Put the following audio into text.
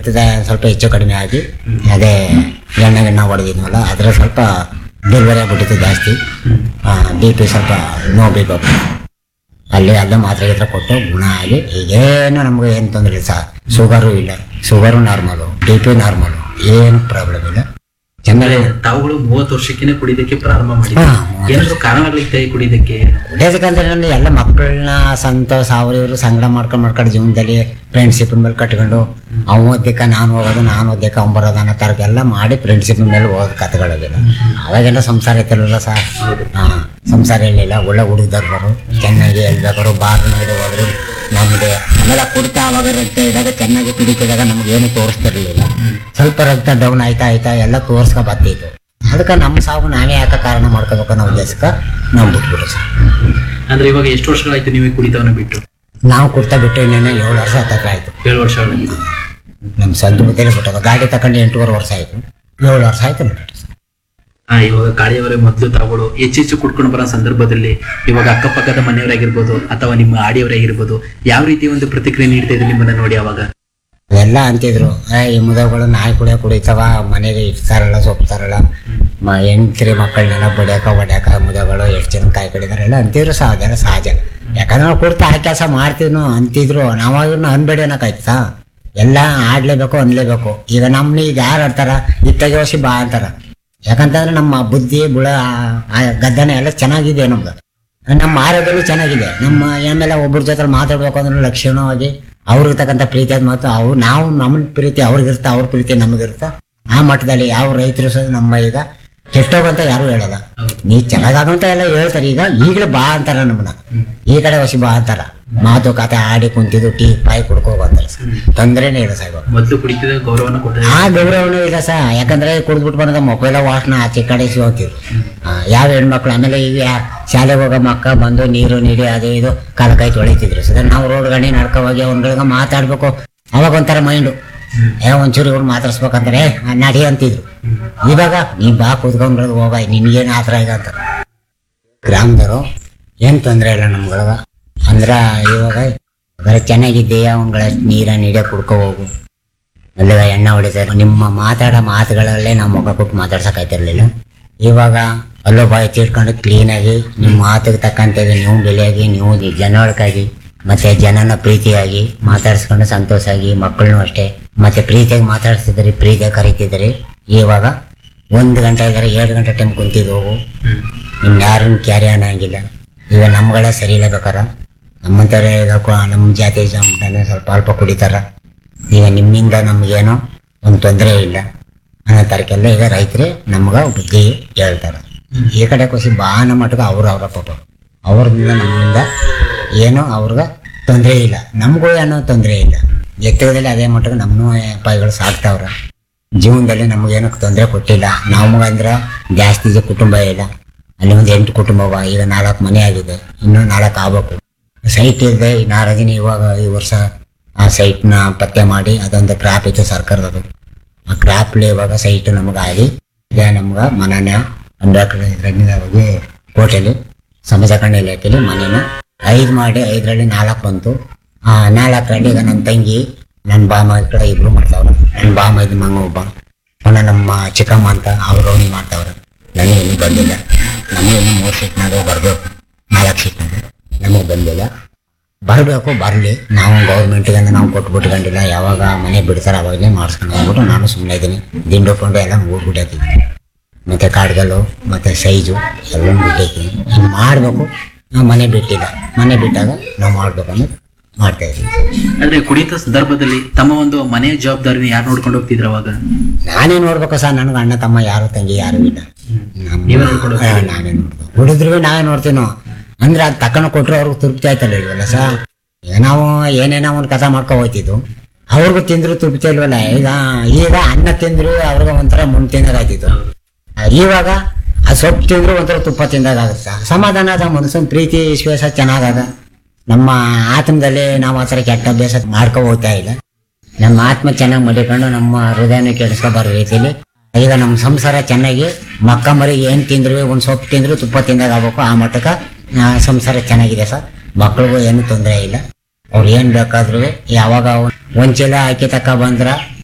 ರಕ್ತದ ಸ್ವಲ್ಪ ಹೆಚ್ಚು ಕಡಿಮೆ ಆಗಿ ಅದೇ ಎಣ್ಣೆ ಗಿಣ್ಣೆ ಹೊಡೆದಿದ್ವಲ್ಲ ಅದ್ರ ಸ್ವಲ್ಪ ಡೆಲಿವರಿ ಆಗ್ಬಿಟ್ಟಿತ್ತು ಜಾಸ್ತಿ ಬಿ ಪಿ ಸ್ವಲ್ಪ ನೋ ಬಿ ಪಿ ಅಲ್ಲಿ ಅಲ್ಲೇ ಮಾತ್ರೆ ಗೀತ್ರೆ ಕೊಟ್ಟು ಗುಣ ಆಗಿ ಈಗೇನು ನಮ್ಗೆ ಏನು ತೊಂದರೆ ಇಲ್ಲ ಸರ್ ಶುಗರು ಇಲ್ಲ sugar normal B P normal ಏನು ಪ್ರಾಬ್ಲಮ್ ಇಲ್ಲ ಚೆನ್ನಾಗಿ ತಾವುಗಳು ಮೂವತ್ತು ವರ್ಷಕ್ಕಿಂತ ಕುಡಿಯೋದಕ್ಕೆ ಪ್ರಾರಂಭ ಹಾ, ಮಾಡಿದ್ರು ಮೂವತ್ತು ಏನಾದ್ರು ಕಾರಣಗಳಿತ್ತ ಕುಡಿಯೋದಕ್ಕೆ ಬೇಸಿಕಂದ್ರೆ ನಾನು ಎಲ್ಲ ಮಕ್ಕಳನ್ನ ಸಂತೋಷ ಅವ್ರು ಇವರು ಸಂಗಡ ಮಾಡ್ಕೊಂಡು ಮಾಡ್ಕೊಂಡು ಜೀವನದಲ್ಲಿ ಫ್ರೆಂಡ್ಶಿಪ್ ಮೇಲೆ ಕಟ್ಕೊಂಡು ಅವ್ನು ಓದ್ದಕ್ಕ ನಾನು ಹೋಗೋದು ನಾನು ಓದ್ದಕ್ಕ ಅವ್ನು ಬರೋದು ಅನ್ನೋ ಥರದ್ದು ಎಲ್ಲ ಮಾಡಿ ಫ್ರೆಂಡ್ಶಿಪ್ ಮೇಲೆ ಹೋದ ಕಥೆಗಳಿಲ್ಲ ಅವಾಗೆಲ್ಲ ಸಂಸಾರ ಇತ್ತಿರಲಿಲ್ಲ ಸರ್ ಹಾಂ ಸಂಸಾರ ಇರಲಿಲ್ಲ ಒಳ್ಳೆ ಹುಡುಗರು ಬರು ಚೆನ್ನಾಗಿ ಎಲ್ಬೇಕಾದ್ರು ಬಾರ್ ನೋಡಿ ಹೋದ್ರು ನಮಗೆ ಆಮೇಲೆ ಕುಡ್ತಾ ಅವಾಗ ರಕ್ತ ಇದ್ದಾಗ ಚೆನ್ನಾಗಿ ಕುಡಿತಿದಾಗ ನಮ್ಗೆ ಏನು ತೋರಿಸ್ತಿರ್ಲಿಲ್ಲ ಸ್ವಲ್ಪ ರಕ್ತ ಡೌನ್ ಆಯ್ತಾ ಆಯ್ತಾ ಎಲ್ಲ ತೋರ್ಸ್ಕೊ ಬರ್ತಿತ್ತು ಅದಕ್ಕೆ ನಮ್ಮ ಸಾವು ನಾವೇ ಯಾಕೆ ಕಾರಣ ಮಾಡ್ಕೋಬೇಕು ಅನ್ನೋ ಉದ್ದೇಶಕ್ಕೆ ನಾವು ಬಿಟ್ಬಿಟ್ಟು ಸರ್ ಅಂದ್ರೆ ಇವಾಗ ಎಷ್ಟು ವರ್ಷಗಳಾಯ್ತು ನೀವು ಈ ಕುಡಿತವನ್ನ ಬಿಟ್ಟು ನಾವು ಕುರ್ತಾ ಬಿಟ್ಟು ಇನ್ನೇನು ಏಳು ವರ್ಷ ಹತ್ತತ್ರ ಆಯ್ತು ಏಳು ವರ್ಷಗಳಾಯ್ತು ನಮ್ಮ ಸ್ವಂತ ಬುದ್ಧಿಯಲ್ಲಿ ಬಿಟ್ಟೋದು ಗಾಡಿ ತಗೊಂಡು ಎಂಟೂವರೆ ವರ್ಷ ಆಯ್ತು ಏಳು ವರ್ಷ ಆಯ್ತು ಬಿಟ್ಟು ಹಾ ಇವಾಗ ಕಾಳಿಯವರೇ ಮೊದಲು ತಾವುಗಳು ಹೆಚ್ಚೆಚ್ಚು ಕುಡ್ಕೊಂಡು ಬರೋ ಸಂದರ್ಭದಲ್ಲಿ ಇವಾಗ ಅಕ್ಕಪಕ್ಕದ ಮನೆಯವರಾಗಿರ್ಬೋದು ಅಥವಾ ನಿಮ್ಮ ಆಡಿಯವರಾಗಿರ್ಬೋದು ಯಾವ ರೀತಿ ಒಂದು ಪ್ರತಿಕ್ರಿಯೆ ನೀಡ್ತಾ ಇದ್ರು ನಿಮ್ಮನ್ನ ನೋಡಿ ಅವಾಗ ಎಲ್ಲ ಅಂತಿದ್ರು ಏ ಈ ಮುದಗಳು ನಾಯಿ ಕುಡಿಯೋ ಕುಡಿತಾವ ಮನೆಗೆ ಇಡ್ತಾರಲ್ಲ ಸೊಪ್ತಾರಲ್ಲ ಮ ಹೆಣ್ತಿರಿ ಮಕ್ಕಳನ್ನೆಲ್ಲ ಬಡಿಯಾಕ ಹೊಡ್ಯಾಕ ಮುದಗಳು ಎಷ್ಟು ಜನ ಕಾಯಿ ಕಡಿದಾರೆ ಎಲ್ಲ ಅಂತಿದ್ರು ಸಹ ಅದೆಲ್ಲ ಸಹಜ ಯಾಕಂದ್ರೆ ನಾವು ಕುಡ್ತಾ ಆ ಕೆಲಸ ಮಾಡ್ತೀವಿ ಅಂತಿದ್ರು ನಾವಾಗಿನ ಅನ್ಬೇಡಿ ಅನ್ನೋಕಾಯ್ತಾ ಎಲ್ಲ ಆಡ್ಲೇಬೇಕು ಅನ್ಲೇಬೇಕು ಈಗ ನಮ್ಮನ್ನ ಈಗ ಯಾರು ಆಡ್ತಾರ ಇತ್ತಾಗ ವರ್ಷ ಬಾ ಅಂತಾರ ಯಾಕಂತಂದ್ರೆ ನಮ್ಮ ಬುದ್ಧಿ ಬುಳ ಆ- ಆ ಗದ್ದನೆ ಎಲ್ಲ ಚೆನ್ನಾಗಿದೆ ನಮ್ಗೆ ನಮ್ಮ ಆರೋಗ್ಯನೂ ಚೆನ್ನಾಗಿದೆ ನಮ್ಮ ಆಮೇಲೆ ಒಬ್ಬರ ಜೊತೆ ಮಾತಾಡ್ಬೇಕು ಅಂದ್ರೆ ಲಕ್ಷಣವಾಗಿ ಅವ್ರಿಗೆ ತಕ್ಕಂಥ ಪ್ರೀತಿ ಅದ್ ಮಾತು ಅವ್ರು ನಾವು ನಮ್ಮ ಪ್ರೀತಿ ಅವ್ರಿಗಿರ್ತಾ ಅವ್ರ ಪ್ರೀತಿ ನಮಗಿರ್ತಾ ಆ ಮಟ್ಟದಲ್ಲಿ ಯಾವ ರೈತರು ಸಹ ನಮ್ಮ ಈಗ ಕೆಟ್ಟೋಗಂತ ಯಾರು ಹೇಳಲ್ಲ ನೀ ಚೆನ್ನಾಗಾಗಂತ ಎಲ್ಲ ಹೇಳ್ತಾರೆ ಈಗ ಈಗಲೇ ಬಾ ಅಂತಾರ ನಮ್ಮನ್ನ ಈ ಕಡೆ ವಸಿ ಬಾ ಅಂತಾರ ಮಾತು ಕತೆ ಆಡಿ ಕುಂತಿದ್ದು ಟೀ ಪಾಯಿ ಕುಡ್ಕೋಗ ಅಂತಾರೆ ಸರ್ ತೊಂದರೆನೇ ಇಲ್ಲ ಸಾಹೇಬ ಮೊದಲು ಕುಡಿತಿದ ಗೌರವನ ಕೊಟ್ಟ ಆ ಗೌರವನೂ ಇಲ್ಲ ಸರ್ ಯಾಕಂದ್ರೆ ಕುಡಿದ್ಬಿಟ್ಟು ಬಂದಾಗ ಮಕ್ಕಳೆಲ್ಲ ವಾಸನ ಆಚೆ ಕಡೆ ಹೋಗ್ತಿದ್ರು ಯಾವ ಹೆಣ್ಮಕ್ಳು ಆಮೇಲೆ ಈಗ ಯಾ- ಶಾಲೆಗೆ ಹೋಗೋ ಮಕ್ಕ ಬಂದು ನೀರು ನೀಡಿ ಅದು ಇದು ಕಾಲ ಕೈ ತೊಳಿತಿದ್ರು ಸರ್ ನಾವು ರೋಡ್ ಗಣಿ ನಡ್ಕೊ ಹೋಗಿ ಅವ್ನ್ಗಳ್ಗೆ ಮಾತಾಡ್ಬೇಕು ಅವಾಗ ಒಂಥರ ಮೈಂಡು ಏ ಒಂಚೂರು ಇವ್ರು ಮಾತಾಡ್ಸ್ಬೇಕಂದ್ರೆ "ಆ, ನಡಿ ಅಂತಿದ್ರು ಇವಾಗ ನೀ ಬಾ ಕೂತ್ಕೊಂಡ್ಗಳಿಗೆ ಹೋಗ ನಿನ್ಗೇನು ಆತರ ಈಗ ಅಂತ ಗ್ರಾಮದವರು ಏನ್ ತೊಂದರೆ ಇಲ್ಲ ನಮ್ಗಳ್ಗ ಅಂದ್ರ ಇವಾಗ ಬರೀ ಚೆನ್ನಾಗಿದ್ದೀಯಾ ಅವ್ನ್ಗಳ ನೀರ ನೀಡೇ ಕುಡ್ಕೊ ಹೋಗು ಅಲ್ಲಿಗ ಎಣ್ಣೆ ಹೊಡಿತಾರೆ ನಿಮ್ಮ ಮಾತಾಡೋ ಮಾತುಗಳಲ್ಲೇ ನಾವು ಮುಖ ಕೊಟ್ಟು ಮಾತಾಡ್ಸಕ್ಕಾಯ್ತಿರ್ಲಿಲ್ಲ ಇವಾಗ ಅಲ್ಲೋ ಬಾಯಿ ತಿಳ್ಕೊಂಡು ಕ್ಲೀನಾಗಿ ನಿಮ್ಮ ಮಾತಿಗೆ ತಕ್ಕಂತೆ ನೀವು ಬೆಲೆಯಾಗಿ ನೀವು ಜನೊಳಕಾಗಿ ಮತ್ತೆ ಜನನ ಪ್ರೀತಿಯಾಗಿ ಮಾತಾಡ್ಸ್ಕೊಂಡು ಸಂತೋಷ ಆಗಿ ಮಕ್ಕಳನ್ನು ಅಷ್ಟೇ ಮತ್ತೆ ಪ್ರೀತಿಯಾಗಿ ಮಾತಾಡ್ಸಿದ್ರಿ ಪ್ರೀತಿಯಾಗಿ ಕರಿತಿದ್ರಿ ಇವಾಗ ಒಂದು ಗಂಟೆ ಇದ್ದಾರೆ ಎರಡು ಗಂಟೆ ಟೈಮ್ ಕುಂತಿದ್ದು ಹೋಗು ನಿಮ್ ಯಾರನ್ನು ಕ್ಯಾರಿ ಅನ್ನಂಗಿಲ್ಲ ಈಗ ನಮ್ಗಳೇ ಸರಿ ಇಲ್ಲ ಬೇಕಾರ ನಮ್ಮಂಥವ್ರೆ ಈಗ ಕ- ನಮ್ಮ ಜಾತಿ ಜನ ಸ್ವಲ್ಪ ಅಲ್ಪ ಕುಡಿತಾರ ಈಗ ನಿಮ್ಮಿಂದ ನಮಗೇನೋ ಒಂದು ತೊಂದರೆ ಇಲ್ಲ ಅನ್ನೋ ತರಕ್ಕೆಲ್ಲ ಈಗ ರೈತರೇ ನಮ್ಗ ಬುದ್ಧಿ ಹೇಳ್ತಾರೆ ಈ ಕಡೆ ಖುಷಿ ಬಾನ ಮಟ್ಟಿಗೆ ಅವ್ರು ಅವರ ಪಾಪ ಅವ್ರದಿಂದ ನಮ್ಮಿಂದ ಏನೋ ಅವ್ರಿಗೆ ತೊಂದರೆ ಇಲ್ಲ ನಮಗೂ ಏನೋ ತೊಂದರೆ ಇಲ್ಲ ಎತ್ತರದಲ್ಲಿ ಅದೇ ಮಟ್ಟಿಗೆ ನಮ್ಮನ್ನೂ ಪಾಯಿಗಳು ಸಾಕ್ತಾವ್ರ ಜೀವನದಲ್ಲಿ ನಮಗೇನು ತೊಂದರೆ ಕೊಟ್ಟಿಲ್ಲ ನಮಗಂದ್ರೆ ಜಾಸ್ತಿ ಜ- ಕುಟುಂಬ ಇಲ್ಲ ಅಲ್ಲಿ ಒಂದು ಎಂಟು ಕುಟುಂಬ ಅವ ಈಗ ನಾಲ್ಕು ಮನೆ ಆಗಿದೆ ಇನ್ನೂ ನಾಲ್ಕು ಆಗ್ಬೇಕು ಸೈಟ್ ಇದೆ ಈ ನಾರದಿನ ಇವಾಗ ಈ ವರ್ಷ ಆ ಸೈಟ್ನ ಪತ್ತೆ ಮಾಡಿ ಅದೊಂದು ಕ್ರಾಪ್ ಇತ್ತು ಸರ್ಕಾರದದು ಆ ಕ್ರಾಪ್ಲಿ ಇವಾಗ ಸೈಟ್ ನಮಗಾಗಿ ಇದೆ ನಮ್ಗೆ ಮನೆನ ಒಂದು ಎಕರೆ ಹೋಗಿ ಕೋಟೆಲಿ ಸಮಾಜ ಕಣ್ಣ ಇಲಾಖೆಲಿ ಮನೇನ ಐದು ಮಾಡಿ ಐದರಲ್ಲಿ ನಾಲ್ಕು ಬಂತು ಆ ನಾಲ್ಕರಲ್ಲಿ ಈಗ ನನ್ನ ತಂಗಿ ನನ್ನ ಬಾಮ ಕಡೆ ಇಬ್ರು ಮಾಡ್ತಾವ್ರೆ ನನ್ನ ಬಾಮ ಇದ್ ಮಂಗ ಒಬ್ಬ ಪುನಃ ನಮ್ಮ ಚಿಕ್ಕಮ್ಮ ಅಂತ ಅವರು ಮಾಡ್ತಾವ್ರೆ ನನಗೆ ಇನ್ನೂ ಬಂದಿಲ್ಲ ನಮಗೆ ಇನ್ನು ಮೂರು ಸೀಟ್ನಾಗ ಬರಬೇಕು ನಾಲ್ಕು ಸೀಟ್ನಾಗ ನಮಗೆ ಬಂದಿಲ್ಲ ಬರಬೇಕು ಬರಲಿ ನಾವು ಗೌರ್ಮೆಂಟ್ಗೆ ನಾವು ಕೊಟ್ಬಿಟ್ಕೊಂಡಿಲ್ಲ ಯಾವಾಗ ಮನೆ ಬಿಡ್ತಾರೆ ಅವಾಗಲೇ ಮಾಡಿಸ್ಕೊಂಡು ಹೋಗ್ಬಿಟ್ಟು ನಾನು ಸುಮ್ಮನೆ ಇದ್ದೀನಿ ದಿಂಡು ಪಂಡು ಎಲ್ಲ ಹೋಗ್ಬಿಟ್ಟಿದ್ದೀನಿ ಮತ್ತೆ ಕಾಡ್ಗಲ್ಲು ಮತ್ತೆ ಸೈಜು ಎಲ್ಲನೂ ಬಿಟ್ಟಿದ್ದೀನಿ ಇನ್ನು ಮಾಡಬೇಕು ನಾವು ಮನೆ ಬಿಟ್ಟಿಲ್ಲ ಮನೆ ಬಿಟ್ಟಾಗ ನಾವು ಮಾಡ್ಬೇಕು ಅನ್ನೋದು ಮಾಡ್ತಾ ಇದ್ದೀವಿ ಅಂದ್ರೆ ಕುಡಿತ ಸಂದರ್ಭದಲ್ಲಿ ತಮ್ಮ ಒಂದು ಮನೆಯ ಜವಾಬ್ದಾರಿನ ಯಾರು ನೋಡ್ಕೊಂಡು ಹೋಗ್ತಿದ್ರ ಅವಾಗ ನಾನೇ ನೋಡ್ಬೇಕು ಸರ್ ನನಗೆ ಅಣ್ಣ ತಮ್ಮ ಯಾರು ತಂಗಿ ಯಾರು ಇಲ್ಲ ನಮ್ಮ- ನೀವೇ ನೋಡ್ಕೊಂಡು ಹಾ, ನಾನೇ ನೋಡ್ಬೇಕು ಹುಡುದ್ರು ನಾವೇ ನೋಡ್ತೀವಿ ನಾವು ಅಂದ್ರೆ ಅದು ತಕೊಂಡು ಕೊಟ್ರೆ ಅವ್ರಿಗೆ ತೃಪ್ತಿ ಆಯ್ತಲ್ಲ ಇಲ್ವಲ್ಲ ಸರ್ ಈಗ ನಾವು ಏನೇನೋ ಒಂದು ಕಸ ಮಾಡ್ಕೊ ಹೋಗ್ತಿದ್ವು ಅವ್ರಿಗೂ ತಿಂದ್ರು ತೃಪ್ತಿ ಇಲ್ವಲ್ಲ ಈಗ ಈಗ ಅನ್ನ ತಿಂದ್ರು ಅವ್ರಿಗೆ ಒಂಥರ ಮುನ್ ತಿಂದಾಗಾಯ್ತಿತ್ತು ಇವಾಗ ಆ ಸೊಪ್ಪು ತಿಂದ್ರು ಒಂಥರ ತುಪ್ಪ ತಿಂದಾಗ ಆಗುತ್ತೆ ಸಮಾಧಾನ ಅದ ಮನಸ್ಸನ್ ಪ್ರೀತಿ ವಿಶ್ವಾಸ ಚೆನ್ನಾಗದ ನಮ್ಮ ಆತ್ಮದಲ್ಲಿ ನಾವು ಆ ಥರ ಕೆಟ್ಟ ಅಭ್ಯಾಸ ಮಾಡ್ಕೊ ಹೋಗ್ತಾ ಇಲ್ಲ ನಮ್ಮ ಆತ್ಮ ಚೆನ್ನಾಗಿ ಮಡಿಕೊಂಡು ನಮ್ಮ ಹೃದಯನ ಕೆಡಿಸ್ಕೊಬಾರ ರೀತಿಲಿ ಈಗ ನಮ್ಮ ಸಂಸಾರ ಚೆನ್ನಾಗಿ ಮಕ್ಕ ಮರಿಗೆ ಏನ್ ತಿಂದ್ರು ಒಂದ್ ಸೊಪ್ಪು ತಿಂದ್ರು ತುಪ್ಪ ತಿಂದಾಗ ಆಗ್ಬೇಕು ಆ ಮಟ್ಟಕ್ಕ ಆ, ಸಂಸಾರ ಚೆನ್ನಾಗಿದೆ ಸರ್ ಮಕ್ಳಿಗೂ ಏನು ತೊಂದರೆ ಇಲ್ಲ ಅವ್ರು ಏನ್ ಬೇಕಾದ್ರು ಯಾವಾಗ ಒಂದ್ ಚೀಲ ಅಕ್ಕಿ ತಕ ಬಂದ್ರ